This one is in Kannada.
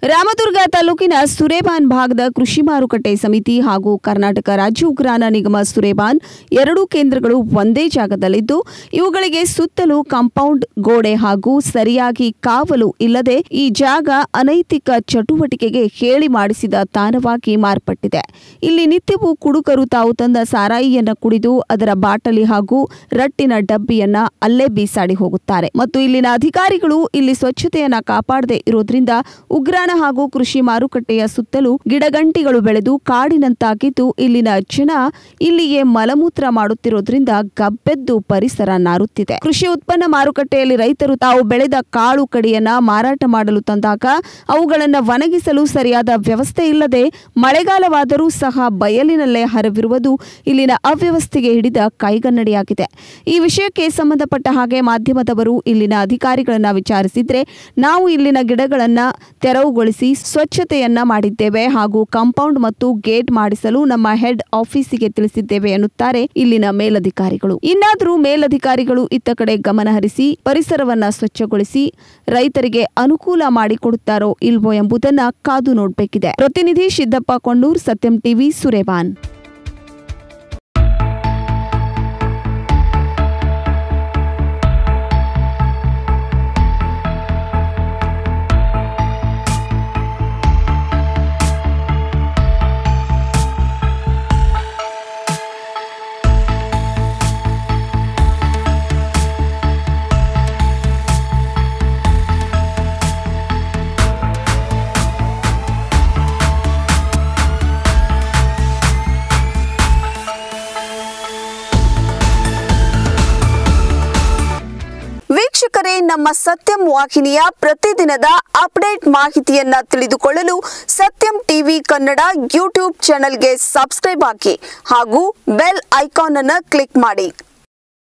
ರಾಮದುರ್ಗ ತಾಲೂಕಿನ ಸುರೇಬಾನ್ ಭಾಗದ ಕೃಷಿ ಮಾರುಕಟ್ಟೆ ಸಮಿತಿ ಹಾಗೂ ಕರ್ನಾಟಕ ರಾಜ್ಯ ಉಗ್ರಾಣ ನಿಗಮ ಸುರೇಬಾನ್ ಎರಡೂ ಕೇಂದ್ರಗಳು ಒಂದೇ ಜಾಗದಲ್ಲಿದ್ದು ಇವುಗಳಿಗೆ ಸುತ್ತಲೂ ಕಾಂಪೌಂಡ್ ಗೋಡೆ ಹಾಗೂ ಸರಿಯಾಗಿ ಕಾವಲು ಇಲ್ಲದೆ ಈ ಜಾಗ ಅನೈತಿಕ ಚಟುವಟಿಕೆಗೆ ಹೇಳಿ ಮಾಡಿಸಿದ ತಾಣವಾಗಿ ಮಾರ್ಪಟ್ಟಿದೆ ಇಲ್ಲಿ ನಿತ್ಯವೂ ಕುಡುಕರು ತಾವು ತಂದ ಸಾರಾಯಿಯನ್ನ ಕುಡಿದು ಅದರ ಬಾಟಲಿ ಹಾಗೂ ರಟ್ಟಿನ ಡಬ್ಬಿಯನ್ನ ಅಲ್ಲೇ ಬೀಸಾಡಿ ಹೋಗುತ್ತಾರೆ ಮತ್ತು ಇಲ್ಲಿನ ಅಧಿಕಾರಿಗಳು ಇಲ್ಲಿ ಸ್ವಚ್ಛತೆಯನ್ನ ಕಾಪಾಡದೆ ಇರೋದ್ರಿಂದ ಉಗ್ರಾಣ ಹಾಗೂ ಕೃಷಿ ಮಾರುಕಟ್ಟೆಯ ಸುತ್ತಲೂ ಗಿಡಗಂಟಿಗಳು ಬೆಳೆದು ಕಾಡಿನಂತಾಗಿದ್ದು ಇಲ್ಲಿನ ಜನ ಇಲ್ಲಿಗೆ ಮಲಮೂತ್ರ ಮಾಡುತ್ತಿರೋದ್ರಿಂದ ಗಬ್ಬೆದ್ದು ಪರಿಸರ ನಾರುತ್ತಿದೆ ಕೃಷಿ ಉತ್ಪನ್ನ ಮಾರುಕಟ್ಟೆಯಲ್ಲಿ ರೈತರು ತಾವು ಬೆಳೆದ ಕಾಳು ಕಡಿಯನ್ನ ಮಾರಾಟ ಮಾಡಲು ತಂದಾಗ ಅವುಗಳನ್ನು ಒಣಗಿಸಲು ಸರಿಯಾದ ವ್ಯವಸ್ಥೆ ಇಲ್ಲದೆ ಮಳೆಗಾಲವಾದರೂ ಸಹ ಬಯಲಿನಲ್ಲೇ ಹರವಿರುವುದು ಇಲ್ಲಿನ ಅವ್ಯವಸ್ಥೆಗೆ ಹಿಡಿದ ಕೈಗನ್ನಡಿಯಾಗಿದೆ ಈ ವಿಷಯಕ್ಕೆ ಸಂಬಂಧಪಟ್ಟ ಹಾಗೆ ಮಾಧ್ಯಮದವರು ಇಲ್ಲಿನ ಅಧಿಕಾರಿಗಳನ್ನ ವಿಚಾರಿಸಿದ್ರೆ ನಾವು ಇಲ್ಲಿನ ಗಿಡಗಳನ್ನ ತೆರವುಗೊಳಿಸಿ ಸ್ವಚ್ಛತೆಯನ್ನ ಮಾಡಿದ್ದೇವೆ ಹಾಗೂ ಕಾಂಪೌಂಡ್ ಮತ್ತು ಗೇಟ್ ಮಾಡಿಸಲು ನಮ್ಮ ಹೆಡ್ ಆಫೀಸಿಗೆ ತಿಳಿಸಿದ್ದೇವೆ ಎನ್ನುತ್ತಾರೆ ಇಲ್ಲಿನ ಮೇಲಧಿಕಾರಿಗಳು ಇನ್ನಾದರೂ ಮೇಲಧಿಕಾರಿಗಳು ಇತ್ತ ಕಡೆ ಗಮನ ಹರಿಸಿ ಪರಿಸರವನ್ನ ಸ್ವಚ್ಛಗೊಳಿಸಿ ರೈತರಿಗೆ ಅನುಕೂಲ ಮಾಡಿಕೊಡುತ್ತಾರೋ ಇಲ್ವೋ ಎಂಬುದನ್ನ ಕಾದು ನೋಡಬೇಕಿದೆ ಪ್ರತಿನಿಧಿ ಸಿದ್ದಪ್ಪ ಕೊಂಡೂರ್ ಸತ್ಯಂ ಟಿವಿ ಸುರೇಬಾನ್ ವೀಕ್ಷಕರೇ ನಮ್ಮ ಸತ್ಯಂ ವಾಹಿನಿಯ ಪ್ರತಿದಿನದ ಅಪ್ಡೇಟ್ ಮಾಹಿತಿಯನ್ನ ತಿಳಿದುಕೊಳ್ಳಲು ಸತ್ಯಂ ಟಿವಿ ಕನ್ನಡ ಯೂಟ್ಯೂಬ್ ಚಾನೆಲ್ಗೆ ಸಬ್ಸ್ಕ್ರೈಬ್ ಹಾಕಿ ಹಾಗೂ ಬೆಲ್ ಐಕಾನ್ ಅನ್ನು ಕ್ಲಿಕ್ ಮಾಡಿ